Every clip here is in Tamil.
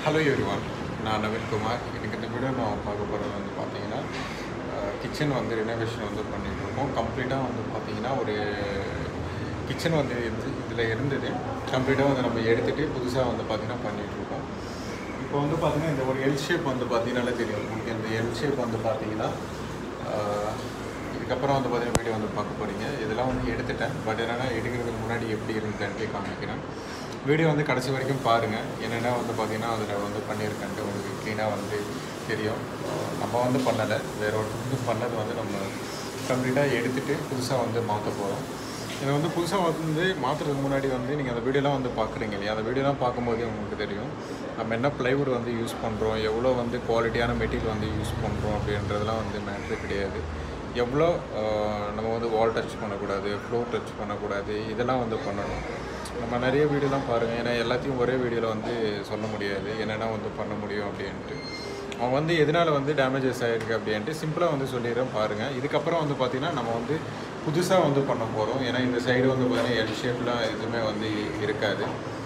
ஹலோ எவ்ரிவான் நான் நவீன்குமார் எனக்கு இந்த வீடியோ நான் பார்க்க போகிறது வந்து பார்த்தீங்கன்னா கிச்சன் வந்து ரினோவேஷன் வந்து பண்ணிட்டு இருக்கோம் கம்ப்ளீட்டாக வந்து பார்த்தீங்கன்னா ஒரு கிச்சன் வந்து இருந்து இதில் இருந்தது கம்ப்ளீட்டாக வந்து நம்ம எடுத்துகிட்டு புதுசாக வந்து பார்த்தீங்கன்னா பண்ணிட்டு இருக்கோம் இப்போ வந்து பார்த்தீங்கன்னா இந்த ஒரு எல் ஷேப் வந்து பார்த்தீங்கன்னாலே தெரியும் உங்களுக்கு இந்த எல் ஷேப் வந்து பார்த்தீங்கன்னா ஆஹ், இதுக்கப்புறம் வந்து பார்த்தீங்கன்னா வீடியோ வந்து பார்க்க போகிறீங்க இதெல்லாம் வந்து எடுத்துட்டேன் பட் என்னென்னா எடுக்கிறதுக்கு முன்னாடி எப்படி இருந்தேன்ட்டு காமிக்கிறேன் வீடியோ வந்து கடைசி வரைக்கும் பாருங்கள் என்னென்ன வந்து பார்த்தீங்கன்னா அதில் வந்து பண்ணியிருக்கேன்ட்டு உங்களுக்கு க்ளீனாக வந்து தெரியும் ஆஹ், நம்ம வந்து பண்ணலை வேற ஒருத்தர் பண்ணது வந்து நம்ம கம்ப்ளீட்டாக எடுத்துகிட்டு புதுசாக வந்து மாற்ற போகிறோம் இதை வந்து புதுசாக வந்து மாற்றுறதுக்கு முன்னாடி வந்து நீங்கள் அந்த வீடியோலாம் வந்து பார்க்குறீங்க இல்லையா அந்த வீடியோலாம் பார்க்கும்போதே உங்களுக்கு தெரியும் நம்ம என்ன ப்ளைவுட் வந்து யூஸ் பண்ணுறோம் எவ்வளோ வந்து குவாலிட்டியான மெட்டீரியல் வந்து யூஸ் பண்ணுறோம் அப்படின்றதெல்லாம் வந்து மேட்ரு கிடையாது எவ்வளோ ஆஹ், நம்ம வந்து வால் டச் பண்ணக்கூடாது ஃப்ளோர் டச் பண்ணக்கூடாது இதெல்லாம் வந்து பண்ணணும் நம்ம நிறைய வீடியோலாம் பாருங்கள் ஏன்னா எல்லாத்தையும் ஒரே வீடியோவில் வந்து சொல்ல முடியாது என்னென்ன வந்து பண்ண முடியும் அப்படின்ட்டு அவன் வந்து எதனால் வந்து டேமேஜஸ் ஆகிருக்கு அப்படின்ட்டு சிம்பிளாக வந்து சொல்லிடுறேன் பாருங்கள் இதுக்கப்புறம் வந்து பார்த்திங்கன்னா நம்ம வந்து புதுசாக வந்து பண்ண போகிறோம் ஏன்னா இந்த சைடு வந்து பார்த்திங்கன்னா எல் ஷேப்லாம் எதுவுமே வந்து இருக்காது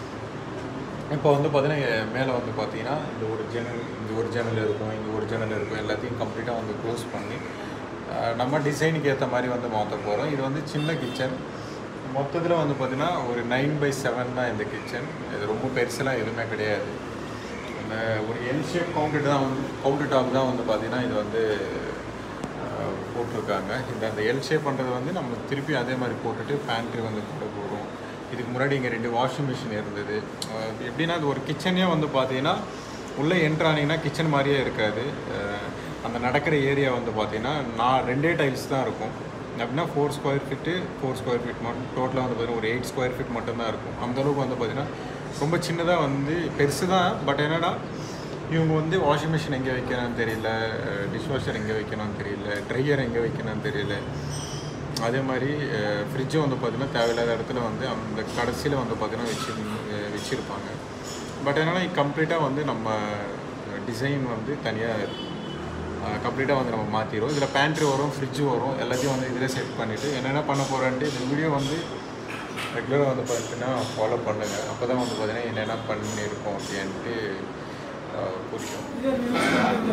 இப்போ வந்து பார்த்தீங்கன்னா மேலே வந்து பார்த்தீங்கன்னா இந்த ஒரு ஜன்னல் இந்த ஒரு ஜன்னல் இருக்கும் இங்கே ஒரு ஜன்னல் இருக்கும் எல்லாத்தையும் கம்ப்ளீட்டாக வந்து க்ளோஸ் பண்ணி அஹ், நம்ம டிசைனுக்கு ஏற்ற மாதிரி வந்து மாற்ற போகிறோம் இது வந்து சின்ன கிச்சன் மொத்தத்தில் வந்து பார்த்தீங்கன்னா ஒரு நைன் பை செவன் தான் இந்த கிச்சன் இது ரொம்ப பெருசெல்லாம் எதுவுமே கிடையாது இந்த ஒரு எல் ஷேப் கவுண்டர் தான் வந்து கவுண்டர் டாப் தான் வந்து பார்த்தீங்கன்னா இது வந்து அஹ், போட்டிருக்காங்க இந்த அந்த எல் ஷேப் பண்ணுறது வந்து நம்ம திருப்பி அதே மாதிரி போட்டுட்டு பேண்ட்ரி வந்து போட போகிறோம் இதுக்கு முன்னாடி இங்கே ரெண்டு வாஷிங் மிஷின் இருந்தது அஹ், எப்படின்னா அது ஒரு கிச்சனே வந்து பார்த்தீங்கன்னா உள்ளே என்ட்ரானிங்கன்னா கிச்சன் மாதிரியே இருக்காது அஹ், அந்த நடக்கிற ஏரியா வந்து பார்த்தீங்கன்னா நான் ரெண்டே டைல்ஸ் தான் இருக்கும் அப்படின்னா four square feet four square feet மட்டும் டோட்டலாக வந்து பார்த்தீங்கன்னா ஒரு எயிட் ஸ்கொயர் ஃபீட் மட்டும்தான் இருக்கும் அந்த அளவுக்கு வந்து பார்த்தீங்கன்னா ரொம்ப சின்னதாக வந்து பெருசு தான் பட் என்னன்னா இவங்க வந்து வாஷிங் மிஷின் எங்கே வைக்கணும்னு தெரியல டிஷ் வாஷர் எங்கே வைக்கணும்னு தெரியல ட்ரையர் எங்கே வைக்கணும்னு தெரியல அதே மாதிரி ஃப்ரிட்ஜும் வந்து பார்த்திங்கன்னா தேவையில்லாத இடத்துல வந்து அந்த கடைசியில் வந்து பார்த்திங்கன்னா வச்சு அஹ் வச்சுருப்பாங்க பட் என்னென்னா கம்ப்ளீட்டாக வந்து நம்ம டிசைன் வந்து தனியாக கம்ப்ளீட்டாக வந்து நம்ம மாற்றிடுவோம் இதில் பேண்ட்ரி வரும் ஃப்ரிட்ஜு வரும் எல்லாத்தையும் வந்து இதில் செட் பண்ணிவிட்டு என்னென்ன பண்ண போகிறேன்ட்டு இந்த வீடியோ வந்து ரெகுலராக வந்து பார்த்தீங்கன்னா ஃபாலோ பண்ணுங்கள் அப்போ தான் வந்து பார்த்தீங்கன்னா என்னென்ன பண்ணியிருக்கோம் அப்படின்ட்டு அஹ், புரியும்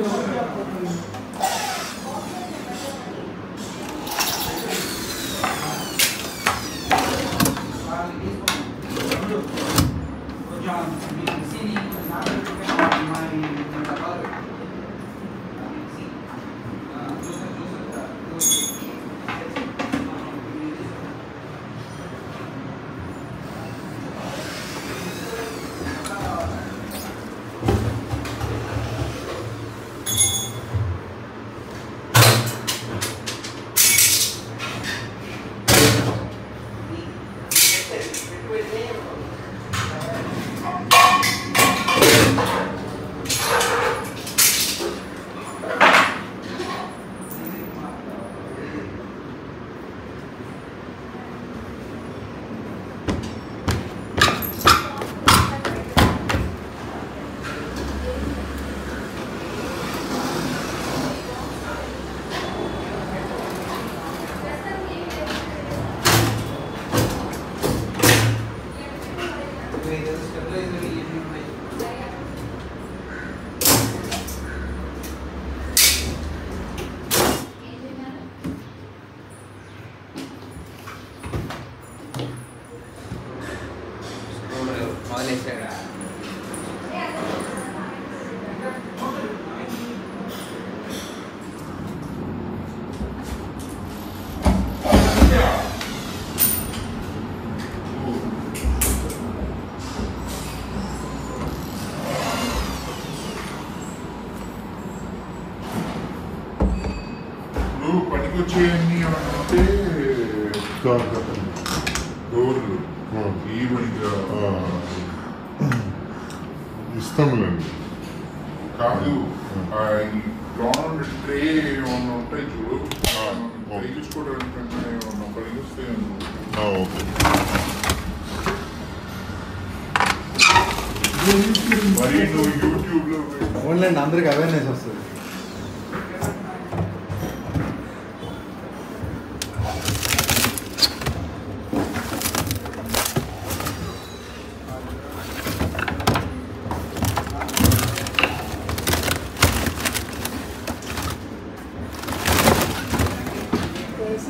ఇప్పుడు పనికొచ్చేయన్ని అంటే డోర్లు ఈవెంట్ ఇస్తాంలేండి కాదు ఆ ఈ రౌండ్ ట్రే ఏమన్నా ఉంటాయి చూడు పలిగించుకోవడానికి ఏమన్నా పలిగిస్తే ఓకే మరి నువ్వు యూట్యూబ్ లో ఓన్లైన్ అందరికి అవేర్నెస్ వస్తుంది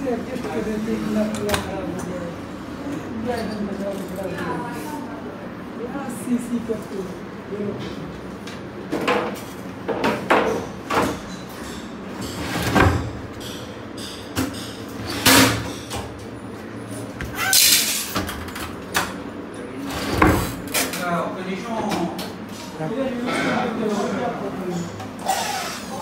से एडजस्ट कर रहे थे इतना पूरा खराब हो गया पूरा एकदम कचरा कचरा हो गया यहाँ सीसी करके ये लोग इधर यूज करते हो क्या प्रॉब्लम है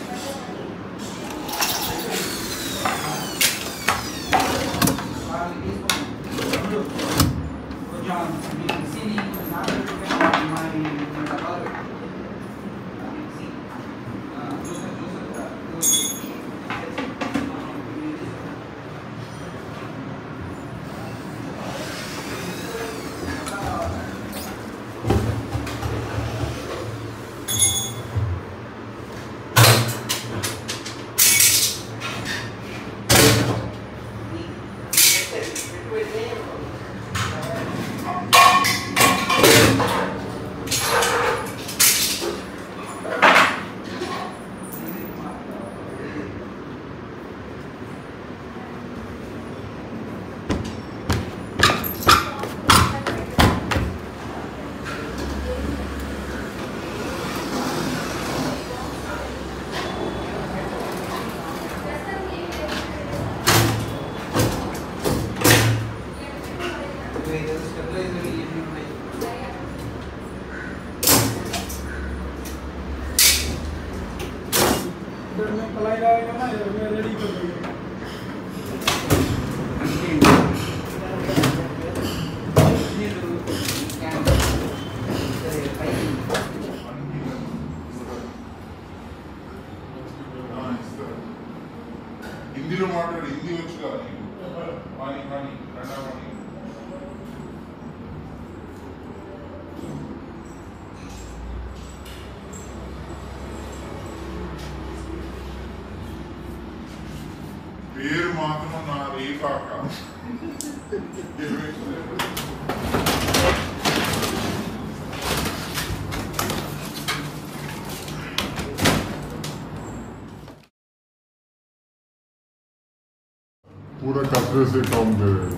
इधर में पलाई रहेगा ना इधर में रेडी कर देंगे ఆ, ఇస్తారు. హిందీలో మాట్లాడు హిందీ వచ్చు కదా నీకు కానీ కానీ కన్నడ కానీ పేరు మాత్రం నా రేఖాక पूरा कचरे से काम दे रहे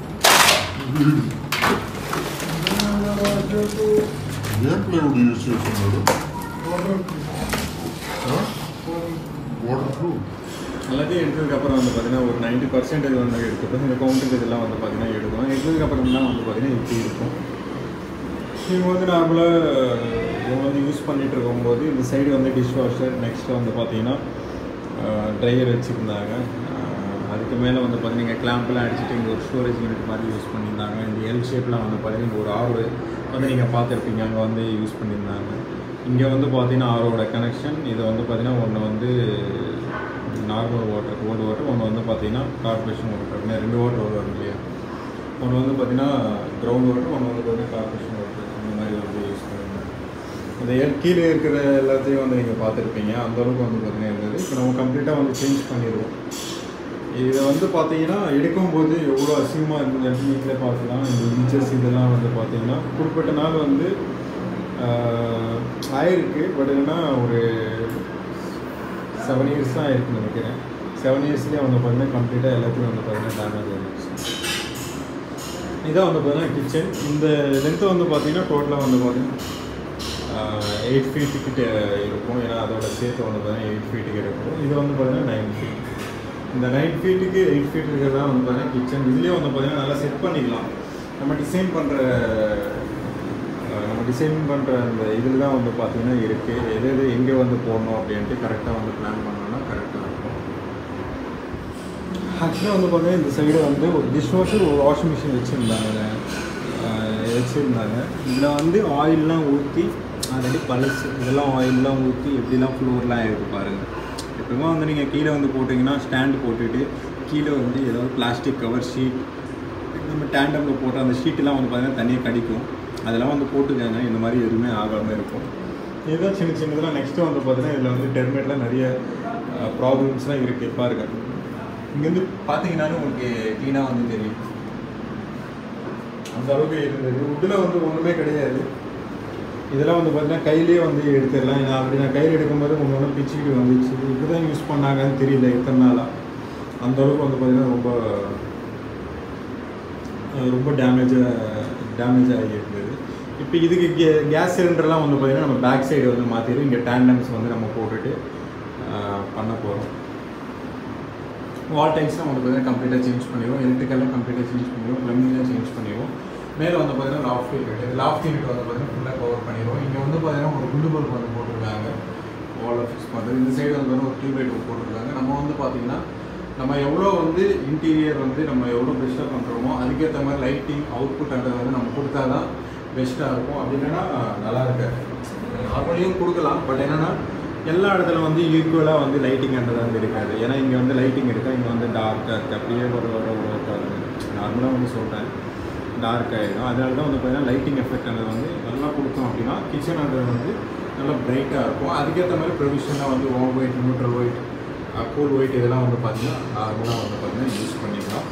जो तो ఏం ప్లేవుడ్ యూజ్ చేస్తున్నాడు बॉर्डर వాటర్ ప్రూఫ్ எல்லாத்தையும் எடுத்ததுக்கப்புறம் வந்து பார்த்தீங்கன்னா ஒரு நைன்டி பர்சன்டேஜ் வந்து எடுத்துப்போம் இந்த கவுண்டருக்கு இதெல்லாம் வந்து பார்த்தீங்கன்னா எடுக்கும் எடுத்ததுக்கப்புறம் தான் வந்து பார்த்தீங்கன்னா இப்படி இருக்கும் இவங்க வந்து நார்மலாக இவங்க வந்து யூஸ் பண்ணிட்டு இருக்கும்போது இந்த சைடு வந்து டிஷ் வாஷர் நெக்ஸ்ட் வந்து பார்த்தீங்கன்னா ட்ரையர் வச்சுருந்தாங்க அதுக்கு மேலே வந்து பார்த்தீங்கன்னா இங்கே கிளாம்ப்லாம் அடிச்சுட்டு இங்கே ஒரு ஸ்டோரேஜ் யூனிட் மாதிரி யூஸ் பண்ணியிருந்தாங்க இந்த எல் ஷேப்லாம் வந்து பார்த்தீங்கன்னா இங்க ஒரு ஆறு வந்து நீங்கள் பார்த்துருப்பீங்க அங்கே வந்து யூஸ் பண்ணியிருந்தாங்க இங்கே வந்து பார்த்தீங்கன்னா ஆரோட கனெக்ஷன் இது வந்து பார்த்தீங்கன்னா ஒன்று வந்து நார்மல் வாட்டர் கோல்டு வாட்டர் ஒன்று வந்து பார்த்தீங்கன்னா கார்பரேஷன் வாட்டர் ரெண்டு வாட்டர் வரும் இல்லையா ஒன்று வந்து பார்த்தீங்கன்னா கிரவுண்ட் வாட்டர் ஒன்று வந்து பார்த்தீங்கன்னா கார்பரேஷன் வாட்டர் இந்த மாதிரி வந்து யூஸ் பண்ணியிருந்தாங்க இந்த எல் கீழே இருக்கிற எல்லாத்தையும் வந்து நீங்கள் பார்த்துருப்பீங்க அந்த அளவுக்கு வந்து பார்த்தீங்கன்னா இருந்தது இப்போ நம்ம கம்ப்ளீட்டாக வந்து சேஞ்ச் பண்ணிடுவோம் இதை வந்து பார்த்தீங்கன்னா எடுக்கும்போது எவ்வளோ அசிங்கமாக இருந்தது நீங்களே பார்க்கலாம் இந்த இன்ச்சஸ் இதெல்லாம் வந்து பார்த்தீங்கன்னா குறிப்பிட்ட நாள் வந்து ஆஹ், ஆயிருக்கு பட் என்னன்னா ஒரு செவன் இயர்ஸ் தான் ஆயிருக்குன்னு நினைக்கிறேன் செவன் இயர்ஸ்லேயே வந்து பார்த்தீங்கன்னா கம்ப்ளீட்டாக எல்லாத்தையும் வந்து பார்த்தீங்கன்னா டேமேஜ் ஆகிடுச்சு இதான் வந்து பார்த்தீங்கன்னா கிச்சன் இந்த லென்த்து வந்து பார்த்தீங்கன்னா டோட்டலாக வந்து பார்த்தீங்கன்னா எயிட் ஃபீட்டு கிட்ட இருக்கும் ஏன்னா அதோட சேர்த்து வந்து பார்த்தீங்கன்னா எயிட் ஃபீட்டுக்கு இருக்கும் இது வந்து பார்த்தீங்கன்னா நைன் ஃபீட் இந்த நைன் ஃபீட்டுக்கு எயிட் ஃபீட் இருக்கிறதா வந்து பார்த்தீங்கன்னா கிச்சன் இதுலேயே வந்து பார்த்தீங்கன்னா நல்லா செட் பண்ணிக்கலாம் நம்ம டிசைன் பண்ணுற நம்ம டிசைன் பண்ணுற அந்த இதில் தான் வந்து பார்த்தீங்கன்னா இருக்குது எது எது எங்கே வந்து போடணும் அப்படின்ட்டு கரெக்டாக வந்து பிளான் பண்ணோம்னா கரெக்டாக இருக்கும் ஆக்சுவலாக வந்து பார்த்தீங்கன்னா இந்த சைடு வந்து ஒரு டிஷ் வாஷர் ஒரு வாஷிங் மிஷின் வச்சுருந்தாங்க வச்சுருந்தாங்க இதில் வந்து ஆயிலெலாம் ஊற்றி ஆல்ரெடி பழசு இதெல்லாம் ஆயிலெலாம் ஊற்றி எப்படிலாம் ஃப்ளோர்லாம் இருக்கு பாருங்கள் எப்பவுமே வந்து நீங்கள் கீழே வந்து போட்டிங்கன்னா ஸ்டாண்டு போட்டுட்டு கீழே வந்து ஏதாவது பிளாஸ்டிக் கவர் ஷீட் நம்ம டேண்டமில் போட்ட அந்த ஷீட்டெல்லாம் வந்து பார்த்தீங்கன்னா தனியாக கடிக்கும் அதெல்லாம் வந்து போட்டுக்கங்க இந்த மாதிரி எதுவுமே ஆகாமல் இருக்கும் இதுதான் சின்ன சின்னதெல்லாம் நெக்ஸ்ட்டு வந்து பார்த்தீங்கன்னா இதில் வந்து டெர்மேட்டில் நிறைய ப்ராப்ளம்ஸ்லாம் இருக்குது பாருங்க இங்கேருந்து பார்த்தீங்கன்னாலும் உங்களுக்கு க்ளீனாக வந்து தெரியும் அந்த அளவுக்கு இருந்தது உட்டில் வந்து ஒன்றுமே கிடையாது இதெல்லாம் வந்து பார்த்தீங்கன்னா கையிலேயே வந்து எடுத்துடலாம் ஏன்னா அப்படி நான் கையில் எடுக்கும்போது ஒன்று ஒன்று பிச்சுக்கிட்டு வந்துச்சு இப்படி தான் யூஸ் பண்ணாங்கன்னு தெரியல இத்தனை நாளாக அந்த அளவுக்கு வந்து பார்த்திங்கன்னா ரொம்ப அஹ் ரொம்ப டேமேஜாக டேமேஜ் ஆகி இருந்தது இப்போ இதுக்கு கே கேஸ் சிலிண்டர்லாம் வந்து பார்த்திங்கன்னா நம்ம பேக் சைடு வந்து மாற்றிடும் இங்கே டேண்டம்ஸ் வந்து நம்ம போட்டுட்டு அஹ், பண்ண போகிறோம் வால் டைல்ஸ்லாம் வந்து பார்த்தீங்கன்னா கம்ப்ளீட்டாக சேஞ்ச் பண்ணிடுவோம் எலக்ட்ரிக்கெல்லாம் கம்ப்ளீட்டாக சேஞ்ச் பண்ணிடுவோம் ப்ளம்பிங்லாம் சேஞ்ச் பண்ணிடுவோம் மேலே வந்து பார்த்தீங்கன்னா லாஃப்ட் யூனிட் லாஃப்ட் யூனிட் வந்து பார்த்தீங்கன்னா ஃபுல்லாக கவர் பண்ணிடுவோம் இங்கே வந்து பார்த்தீங்கன்னா ஒரு குண்டு பல்ப் வந்து போட்டிருக்காங்க வாலில் ஃபிக்ஸ் பண்ணுறது இந்த சைடு வந்து பார்த்தீங்கன்னா ஒரு டியூப்லைட் போட்டிருக்காங்க நம்ம வந்து பார்த்தீங்கன்னா நம்ம எவ்வளோ வந்து இன்டீரியர் வந்து நம்ம எவ்வளோ பெஸ்ட்டாக பண்ணுறோமோ அதுக்கேற்ற மாதிரி லைட்டிங் அவுட்புட் அந்த வந்து நம்ம கொடுத்தா தான் பெஸ்ட்டாக இருக்கும் அப்படி இல்லைன்னா நல்லா இருக்காது நார்மலியும் கொடுக்கலாம் பட் என்னென்னா எல்லா இடத்துல வந்து ஈக்குவலாக வந்து லைட்டிங் அண்டது வந்து இருக்காது ஏன்னா இங்கே வந்து லைட்டிங் இருக்கா இங்கே வந்து டார்க்காக இருக்குது அப்படியே ஒரு ஒரு ஒரு நார்மலாக வந்து சொல்கிறேன் டார்க் ஆகிடும் அதனால தான் வந்து பார்த்தீங்கன்னா லைட்டிங் எஃபெக்ட் அந்த வந்து நல்லா கொடுத்தோம் அப்படின்னா கிச்சன் அந்த வந்து நல்லா பிரைட்டாக இருக்கும் அதுக்கேற்ற மாதிரி ப்ரொவிஷனாக வந்து warm white neutral white cool white இதெல்லாம் வந்து பார்த்தீங்கன்னா நார்மலாக வந்து பார்த்தீங்கன்னா யூஸ் பண்ணிக்கலாம்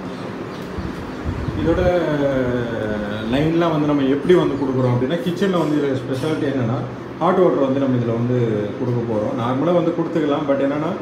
இதோட லைன்லாம் வந்து நம்ம எப்படி வந்து கொடுக்குறோம் அப்படின்னா கிச்சனில் வந்து இதில் ஸ்பெஷாலிட்டி என்னென்னா ஹாட் வாட்டர் வந்து நம்ம இதில் வந்து கொடுக்க போகிறோம் நார்மலாக வந்து கொடுத்துக்கலாம் பட் என்னென்னா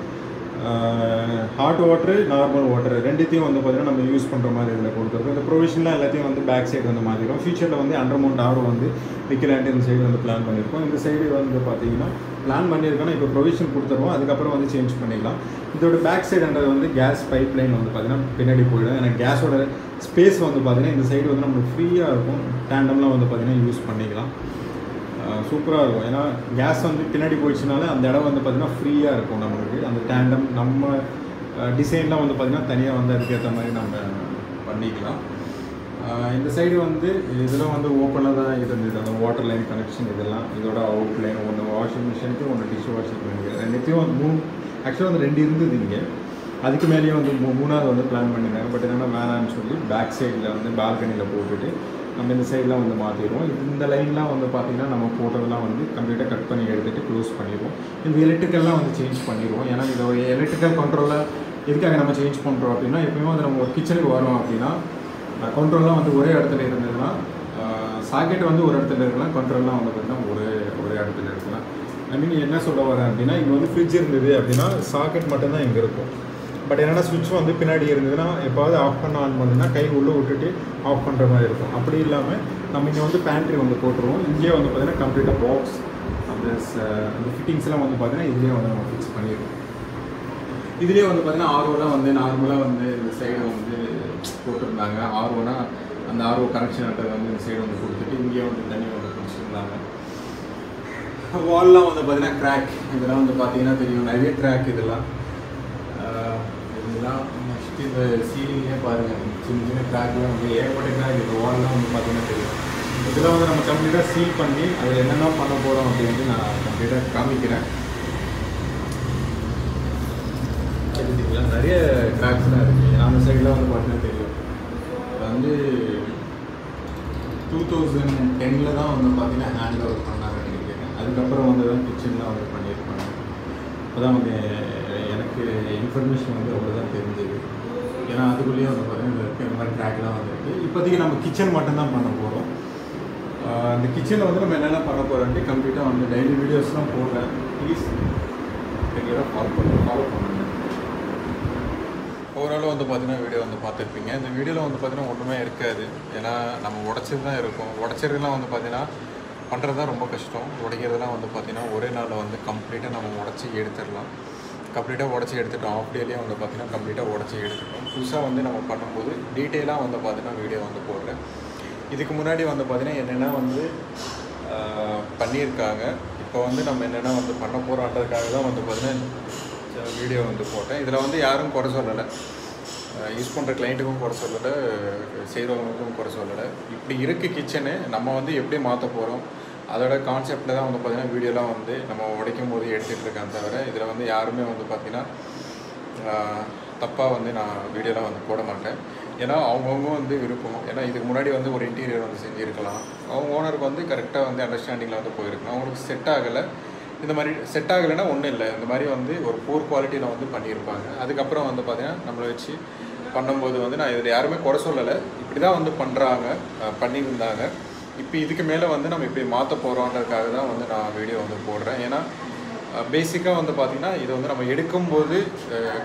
ஹாட் வாட்ரு நார்மல் வாட்டர் ரெண்டுத்தையும் வந்து பார்த்திங்கன்னா நம்ம யூஸ் பண்ணுற மாதிரி இதில் கொடுத்துருக்கோம் இந்த ப்ரொவிஷன்லாம் எல்லாத்தையும் வந்து பேக் சைடு வந்து மாற்றிடும் ஃபியூச்சரில் வந்து அண்டர் மவுண்ட் ஆர்வம் வந்து வைக்கலான்ட்டு இந்த சைடு வந்து பிளான் பண்ணியிருக்கோம் இந்த சைடு வந்து பார்த்தீங்கன்னா பிளான் பண்ணியிருக்கோன்னா இப்போ ப்ரொவிஷன் கொடுத்துருவோம் அதுக்கப்புறம் வந்து சேஞ்ச் பண்ணிக்கலாம் இதோட பேக் சைடுன்றது வந்து கேஸ் பைப் லைன் வந்து பார்த்தீங்கன்னா பின்னாடி போயிடும் ஏன்னா கேஸோட ஸ்பேஸ் வந்து பார்த்தீங்கன்னா இந்த சைடு வந்து நம்மளுக்கு ஃப்ரீயாக இருக்கும் டேண்டம்லாம் வந்து பார்த்தீங்கன்னா யூஸ் பண்ணிக்கலாம் சூப்பராக இருக்கும் ஏன்னா கேஸ் வந்து பின்னாடி போயிடுச்சுனால அந்த இடம் வந்து பார்த்திங்கன்னா ஃப்ரீயாக இருக்கும் நம்மளுக்கு அந்த டேண்டம் நம்ம டிசைன்லாம் வந்து பார்த்திங்கன்னா தனியாக வந்து அதுக்கேற்ற மாதிரி நம்ம பண்ணிக்கலாம் அஹ் இந்த சைடு வந்து இதெல்லாம் வந்து ஓப்பனாக தான் இருந்தது அந்த வாட்டர் லைன் கனெக்ஷன் இதெல்லாம் இதோட அவுட் லைன் ஒன்று வாஷிங் மிஷினுக்கு ஒன்று டிஷ் வாஷிங் பண்ணிக்கிறேன் ரெண்டுத்தையும் வந்து மூணு ஆக்சுவலாக வந்து ரெண்டு இருந்தது இங்கே அதுக்கு மேலேயே வந்து மூ- மூணாவது வந்து பிளான் பண்ணியிருந்தாங்க பட் என்னென்னா வேணாம்னு சொல்லி பேக் சைடில் வந்து பால்கனியில் போட்டுட்டு நம்ம இந்த சைட்லாம் வந்து மாற்றிடுவோம் இந்த லைன்லாம் வந்து பார்த்திங்கன்னா நம்ம போட்டதெல்லாம் வந்து கம்ப்ளீட்டாக கட் பண்ணி எடுத்துகிட்டு க்ளோஸ் பண்ணிடுவோம் இந்த எலக்ட்ரிக்கல்லாம் வந்து சேஞ்ச் பண்ணிடுவோம் ஏன்னா இதோட எலக்ட்ரிக்கல் கண்ட்ரோலில் எதுக்காக நம்ம சேஞ்ச் பண்ணுறோம் அப்படின்னா எப்பயுமே வந்து நம்ம ஒரு கிச்சனுக்கு வரோம் அப்படின்னா கண்ட்ரோல்லாம் வந்து ஒரே இடத்துல இருந்ததுன்னா சாக்கெட் வந்து ஒரு இடத்துல இருக்கலாம் கண்ட்ரோல்லாம் வந்து பார்த்திங்கன்னா ஒரே ஒரே இடத்துல இருக்கலாம் ஐ மீன் என்ன சொல்ல வரேன் அப்படின்னா இங்கே வந்து ஃப்ரிட்ஜ் இருந்தது அப்படின்னா சாக்கெட் மட்டும்தான் இங்கே இருக்கும் பட் என்னென்னா சுவிட்ச் வந்து பின்னாடி இருந்ததுன்னா எப்பாவது ஆஃப் பண்ண ஆன் பண்ணுனா கை உள்ளே விட்டுட்டு ஆஃப் பண்ணுற மாதிரி இருக்கும் அப்படி இல்லாமல் நம்ம இங்கே வந்து பேண்ட்ரி வந்து போட்டுருவோம் இங்கே வந்து பார்த்தீங்கன்னா கம்ப்ளீட்டாக பாக்ஸ் அந்த ச- அந்த ஃபிட்டிங்ஸ்லாம் வந்து பார்த்தீங்கன்னா இதுலேயே வந்து நம்ம ஃபிக்ஸ் பண்ணிடுவோம் இதுலேயே வந்து பார்த்தீங்கன்னா ஆர்ஓலாம் வந்து நார்மலாக வந்து இந்த சைடு வந்து போட்டிருந்தாங்க ஆர்ஓனா அந்த ஆர்ஓ கனெக்ஷன் அட்டை வந்து இந்த சைடு வந்து கொடுத்துட்டு இங்கேயே வந்து தண்ணி வந்து பிடிச்சிருந்தாங்க வால்லாம் வந்து பார்த்தீங்கன்னா கிராக் இதெல்லாம் வந்து பார்த்தீங்கன்னா தெரியும் நிறைய கிராக் இதெல்லாம் ஆஹ் இதெல்லாம் நெக்ஸ்ட் இந்த சீலிங்கே பாருங்கள் சின்ன சின்ன கிராக்லாம் வந்து ஏகப்பட்ட கிராக் இந்த வால்லாம் வந்து பார்த்தீங்கன்னா தெரியும் இதெல்லாம் வந்து நம்ம கம்ப்ளீட்டாக சீல் பண்ணி அதில் என்னென்ன பண்ண போகிறோம் அப்படின்ட்டு நான் கம்ப்ளீட்டாக காமிக்கிறேன் தெரிஞ்சுங்களா நிறைய கிராக்ஸ்லாம் இருக்குது அந்த சைடில் வந்து பார்த்தீங்கன்னா தெரியும் அது வந்து டூ தௌசண்ட் டெனில் தான் வந்து பார்த்தீங்கன்னா ஹேண்ட் ஓவர் பண்ணாங்க நினைக்கிறேன் அதுக்கப்புறம் வந்து தான் கிச்சன்லாம் வந்து பண்ணியிருப்பாங்க அப்போ தான் வந்து எனக்கு இன்ஃபர்மேஷன் வந்து அவ்வளோ தான் தெரிஞ்சது ஏன்னா அதுக்குள்ளேயே வந்து பார்த்தீங்கன்னா இந்த மாதிரி ட்ராக்லாம் வந்துருக்கு இப்போதைக்கு நம்ம கிச்சன் மட்டும்தான் பண்ண போகிறோம் அந்த கிச்சனில் வந்து நம்ம என்னென்ன பண்ண போகிறோன்ட்டு கம்ப்ளீட்டாக வந்து டெய்லி வீடியோஸ்லாம் போடுறேன் ப்ளீஸ் ரெகுலராக ஃபாலோ பண்ண ஃபாலோ பண்ணுங்கள் ஓவராலாக வந்து பார்த்தீங்கன்னா வீடியோ வந்து பார்த்துருப்பீங்க இந்த வீடியோவில் வந்து பார்த்தீங்கன்னா ஒன்றுமே இருக்காது ஏன்னா நம்ம உடச்சது தான் இருக்கும் உடச்சதுலாம் வந்து பார்த்தீங்கன்னா பண்ணுறது தான் ரொம்ப கஷ்டம் உடைக்கிறதுலாம் வந்து பார்த்தீங்கன்னா ஒரே நாளில் வந்து கம்ப்ளீட்டாக நம்ம உடச்சி எடுத்துடலாம் கம்ப்ளீட்டாக உடச்சி எடுத்துட்டோம் ஆஃப் டேலேயே வந்து பார்த்தீங்கன்னா கம்ப்ளீட்டாக உடச்சி எடுத்துட்டோம் புதுசாக வந்து நம்ம பண்ணும்போது டீட்டெயிலாக வந்து பார்த்தீங்கன்னா வீடியோ வந்து போடுறேன் இதுக்கு முன்னாடி வந்து பார்த்தீங்கன்னா என்னென்னா வந்து ஆஹ், பண்ணியிருக்காங்க இப்போ வந்து நம்ம என்னென்ன வந்து பண்ண போகிறோன்றதுக்காக தான் வந்து பார்த்தீங்கன்னா வீடியோ வந்து போட்டேன் இதில் வந்து யாரும் குறை சொல்லலை யூஸ் பண்ணுற கிளைண்ட்டுக்கும் குறை சொல்லலை செய்கிறவங்களுக்கும் குறை சொல்லலை இப்படி இருக்குது கிச்சனு நம்ம வந்து எப்படி மாற்ற போகிறோம் அதோட கான்செப்டில் தான் வந்து பார்த்திங்கன்னா வீடியோலாம் வந்து நம்ம உடைக்கும் போது எடுத்துகிட்டு இருக்கேன் தவிர இதில் வந்து யாருமே வந்து பார்த்திங்கன்னா தப்பாக வந்து நான் வீடியோலாம் வந்து போட மாட்டேன் ஏன்னா அவங்கவுங்க வந்து விருப்பம் ஏன்னா இதுக்கு முன்னாடி வந்து ஒரு இன்டீரியர் வந்து செஞ்சுருக்கலாம் அவங்க ஓனருக்கு வந்து கரெக்டாக வந்து அண்டர்ஸ்டாண்டிங்கில் வந்து போயிருக்கலாம் அவங்களுக்கு செட் ஆகலை இந்த மாதிரி செட் ஆகலைன்னா ஒன்றும் இல்லை இந்த மாதிரி வந்து ஒரு போர் குவாலிட்டியில் வந்து பண்ணியிருப்பாங்க அதுக்கப்புறம் வந்து பார்த்தீங்கன்னா நம்மளை வச்சு பண்ணும்போது வந்து நான் இதில் யாருமே குறை சொல்லலை இப்படி தான் வந்து பண்ணுறாங்க பண்ணியிருந்தாங்க இப்போ இதுக்கு மேலே வந்து நம்ம இப்படி மாற்ற போகிறோன்றதுக்காக தான் வந்து நான் வீடியோ வந்து போடுறேன் ஏன்னா பேசிக்காக வந்து பார்த்திங்கன்னா இது வந்து நம்ம எடுக்கும்போது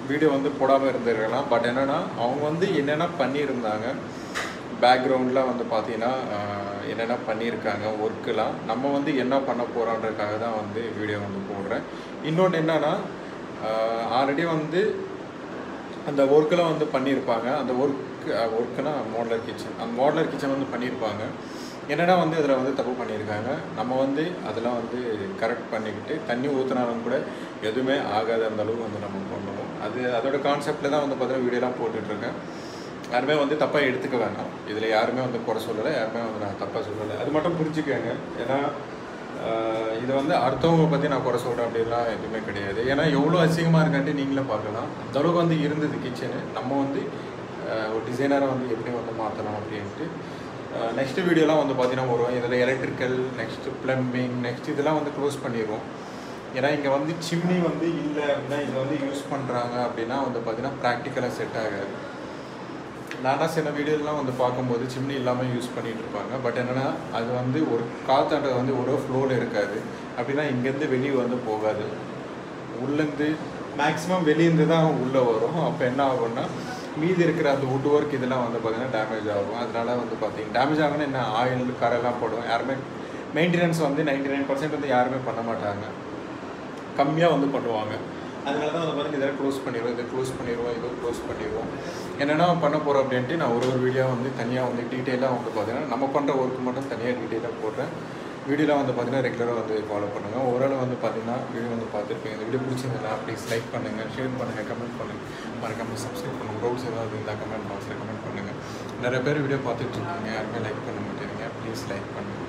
வீடியோ வந்து போடாமல் இருந்திருக்கலாம் பட் என்னென்னா அவங்க வந்து என்னென்ன பண்ணியிருந்தாங்க பேக்ரவுண்டில் வந்து பார்த்தீங்கன்னா ஆஹ், என்னென்ன பண்ணியிருக்காங்க ஒர்க்கெலாம் நம்ம வந்து என்ன பண்ண போகிறோன்றதுக்காக தான் வந்து வீடியோ வந்து போடுறேன் இன்னொன்று என்னென்னா ஆல்ரெடி வந்து அந்த ஒர்க்கெலாம் வந்து பண்ணியிருப்பாங்க அந்த ஒர்க் ஒர்க்குனா மாடலர் கிச்சன் அந்த மாடலர் கிச்சன் வந்து பண்ணியிருப்பாங்க என்னடா வந்து அதில் வந்து தப்பு பண்ணியிருக்காங்க நம்ம வந்து அதெல்லாம் வந்து கரெக்ட் பண்ணிக்கிட்டு தண்ணி ஊற்றினாலும் கூட எதுவுமே ஆகாத அந்த அளவுக்கு வந்து நம்ம பண்ணுவோம் அது அதோட கான்செப்டில் தான் வந்து பார்த்தீங்கன்னா வீடியோலாம் போட்டுட்ருக்கேன் யாருமே வந்து தப்பாக எடுத்துக்க வேண்டாம் இதில் யாருமே வந்து குறை சொல்லலை யாருமே வந்து நான் தப்பாக சொல்லலை அது மட்டும் புரிஞ்சுக்கோங்க ஏன்னா ஆஹ், இது வந்து அடுத்தவங்க பற்றி நான் குறை சொல்கிறேன் அப்படின்லாம் எதுவுமே கிடையாது ஏன்னா எவ்வளோ அசிங்கமாக இருக்கான்ட்டு நீங்களே பார்க்கலாம் அந்த அளவுக்கு வந்து இருந்தது கிச்சனு நம்ம வந்து ஆஹ், ஒரு டிசைனரை வந்து எப்படி வந்து மாற்றலாம் அப்படின்ட்டு நெக்ஸ்ட் வீடியோலாம் வந்து பார்த்தீங்கன்னா வரும் இதில் எலக்ட்ரிக்கல் நெக்ஸ்ட் ப்ளம்பிங் நெக்ஸ்ட் இதெல்லாம் வந்து க்ளோஸ் பண்ணிடுவோம் ஏன்னா இங்கே வந்து சிம்னி வந்து இல்லை அப்படின்னா இதை வந்து யூஸ் பண்ணுறாங்க அப்படின்னா வந்து பார்த்தீங்கன்னா ப்ராக்டிக்கலாக செட் ஆகாது நானா சில வீடியோலாம் வந்து பார்க்கும்போது சிம்னி இல்லாமல் யூஸ் பண்ணிட்டு இருப்பாங்க பட் என்னென்னா அது வந்து ஒரு காத்தாண்டது வந்து ஒரு ஃப்ளோவில் இருக்காது அப்படின்னா இங்கேருந்து வெளியே வந்து போகாது உள்ளேருந்து மேக்ஸிமம் வெளியேருந்து தான் உள்ளே வரும் அப்போ என்ன ஆகும்னா மீதி இருக்கிற அந்த வுட் ஒர்க் இதெல்லாம் வந்து பார்த்தீங்கன்னா டேமேஜ் ஆகும் அதனால வந்து பார்த்தீங்கன்னா டேமேஜ் ஆகும்னா என்ன ஆயில் கரெல்லாம் போடும் யாருமே மெயின்டெனன்ஸ் வந்து நைன்டி நைன் பர்சன்ட் வந்து யாருமே பண்ண மாட்டாங்க கம்மியாக வந்து பண்ணுவாங்க அதனால தான் வந்து பாருங்க இதெல்லாம் க்ளோஸ் பண்ணிடுவோம் இதை க்ளோஸ் பண்ணிடுவோம் இதை க்ளோஸ் பண்ணிடுவோம் என்னென்ன பண்ண போகிறோம் அப்படின்ட்டு நான் ஒரு ஒரு வீடியோ வந்து தனியாக வந்து டீட்டெயிலாக வந்து பார்த்தீங்கன்னா நம்ம பண்ணுற ஒர்க்கு மட்டும் தனியாக டீட்டெயிலாக போடுறேன் வீடியோலாம் வந்து பார்த்தீங்கன்னா ரெகுலராக வந்து ஃபாலோ பண்ணுங்கள் ஓரளவு வந்து பார்த்தீங்கன்னா வீடியோ வந்து பார்த்துருப்பீங்க இந்த வீடியோ பிடிச்சிருந்தா ப்ளீஸ் லைக் பண்ணுங்கள் ஷேர் பண்ணுங்கள் கமெண்ட் பண்ணுங்கள் மறக்காமல் சப்ஸ்கிரைப் பண்ணுங்கள் ப்ரௌஸ் ஏதாவது இருந்தால் கமெண்ட் பாக்ஸில் கமெண்ட் பண்ணுங்கள் நிறைய பேர் வீடியோ பார்த்துட்டு இருக்கீங்க யாருமே லைக் பண்ண மாட்டேறீங்க ப்ளீஸ் லைக் பண்ணுங்கள்